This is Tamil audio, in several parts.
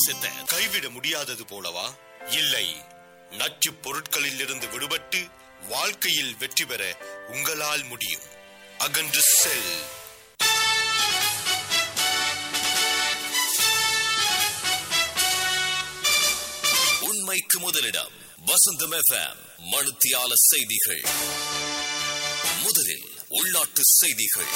தேசத்தை கைவிட முடியாதது போலவா இல்லை நச்சுப் பொருட்களில் இருந்து விடுபட்டு வாழ்க்கையில் வெற்றி பெற உங்களால் முடியும் அகன்று செல் உண்மைக்கு முதலிடம் வசந்தம் எஃப்எம் மனுத்தியால செய்திகள் முதலில் உள்நாட்டு செய்திகள்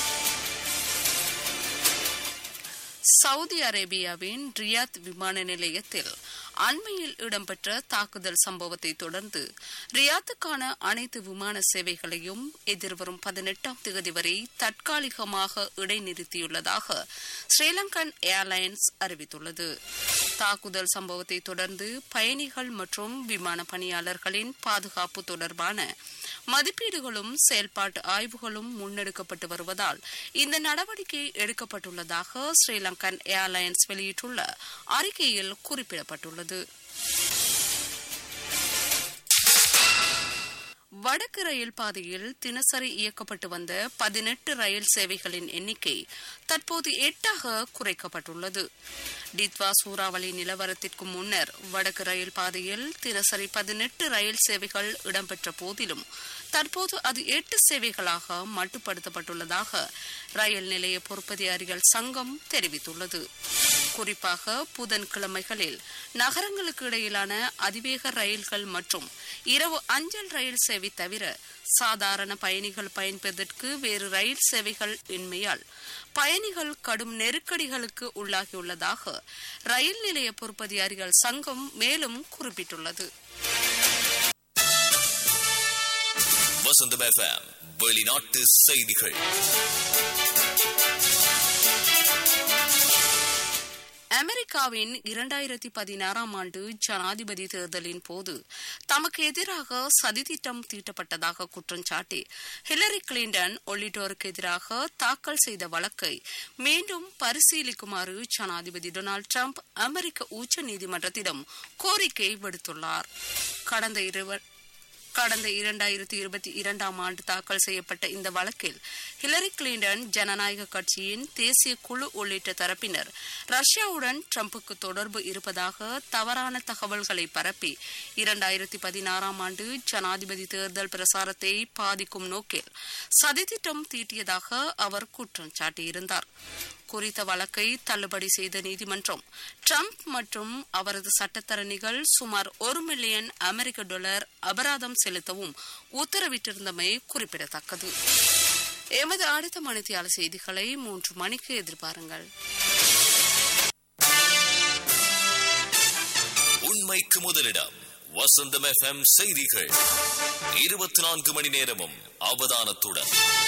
சவுதி அரேபியாவின் ரியாத் விமான நிலையத்தில் அண்மையில் இடம்பெற்ற தாக்குதல் சம்பவத்தை தொடர்ந்து ரியாத்துக்கான அனைத்து விமான சேவைகளையும் எதிர்வரும் பதினெட்டாம் தேதி வரை தற்காலிகமாக இடைநிறுத்தியுள்ளதாக ஸ்ரீலங்கன் ஏர்லைன்ஸ் அறிவித்துள்ளது தாக்குதல் சம்பவத்தை தொடர்ந்து பயணிகள் மற்றும் விமான பணியாளர்களின் பாதுகாப்பு தொடர்பான மதிப்பீடுகளும் செயல்பாட்டு ஆய்வுகளும் முன்னெடுக்கப்பட்டு வருவதால் இந்த நடவடிக்கை எடுக்கப்பட்டுள்ளதாக ஸ்ரீலங்கன் ஏர்லைன்ஸ் வெளியிட்டுள்ள அறிக்கையில் குறிப்பிடப்பட்டுள்ளது வடக்கு ரயில் பாதையில் தினசரி இயக்கப்பட்டு வந்த பதினெட்டு ரயில் சேவைகளின் எண்ணிக்கை தற்போது எட்டாக குறைக்கப்பட்டுள்ளது டித்வா சூறாவளி நிலவரத்திற்கு முன்னர் வடக்கு ரயில் பாதையில் தினசரி பதினெட்டு ரயில் சேவைகள் இடம்பெற்ற போதிலும் தற்போது அது எட்டு சேவைகளாக மட்டுப்படுத்தப்பட்டுள்ளதாக ரயில் நிலைய பொறுப்பதிகாரிகள் சங்கம் தெரிவித்துள்ளது குறிப்பாக புதன்கிழமைகளில் நகரங்களுக்கு இடையிலான அதிவேக ரயில்கள் மற்றும் இரவு அஞ்சல் ரயில் சேவை தவிர சாதாரண பயணிகள் பயன்பெறுவதற்கு வேறு ரயில் சேவைகள் இன்மையால் பயணிகள் கடும் நெருக்கடிகளுக்கு உள்ளாகியுள்ளதாக ரயில் நிலைய பொறுப்பதிகாரிகள் சங்கம் மேலும் குறிப்பிட்டுள்ளது வசந்தம் எஃப்எம் வெளிநாட்டு செய்திகள் அமெரிக்காவின் இரண்டாயிரத்தி பதினாறாம் ஆண்டு ஜனாதிபதி தேர்தலின் போது தமக்கு எதிராக சதித்திட்டம் தீட்டப்பட்டதாக குற்றம் சாட்டி ஹிலரி கிளின்டன் உள்ளிட்டோருக்கு எதிராக தாக்கல் செய்த வழக்கை மீண்டும் பரிசீலிக்குமாறு ஜனாதிபதி டொனால்டு டிரம்ப் அமெரிக்க உச்ச நீதிமன்றத்திடம் கோரிக்கை விடுத்துள்ளார் கடந்த இருவர் கடந்த இரண்டாயிரத்தி இருபத்தி இரண்டாம் ஆண்டு தாக்கல் செய்யப்பட்ட இந்த வழக்கில் ஹிலரி கிளின்டன் ஜனநாயக கட்சியின் தேசிய குழு உள்ளிட்ட தரப்பினர் ரஷ்யாவுடன் ட்ரம்புக்கு தொடர்பு இருப்பதாக தவறான தகவல்களை பரப்பி இரண்டாயிரத்தி பதினாறாம் ஆண்டு ஜனாதிபதி தேர்தல் பிரசாரத்தை பாதிக்கும் நோக்கில் சதித்திட்டம் தீட்டியதாக அவர் குற்றம் சாட்டியிருந்தார் குறித்த வழக்கை தள்ளுபடி செய்த நீதிமன்றம் ட்ரம்ப் மற்றும் அவரது சட்டத்தரணிகள் சுமார் ஒரு மில்லியன் அமெரிக்க டாலர் அபராதம் செலுத்தவும் உத்தரவிட்டிருந்தமை குறிப்பிடத்தக்கது எமது அடுத்த மணித்தியால செய்திகளை மூன்று மணிக்கு எதிர்பாருங்கள் உண்மைக்கு முதலிடம் வசந்தம் எஃப்எம் செய்திகள் இருபத்தி நான்கு மணி நேரமும் அவதானத்துடன்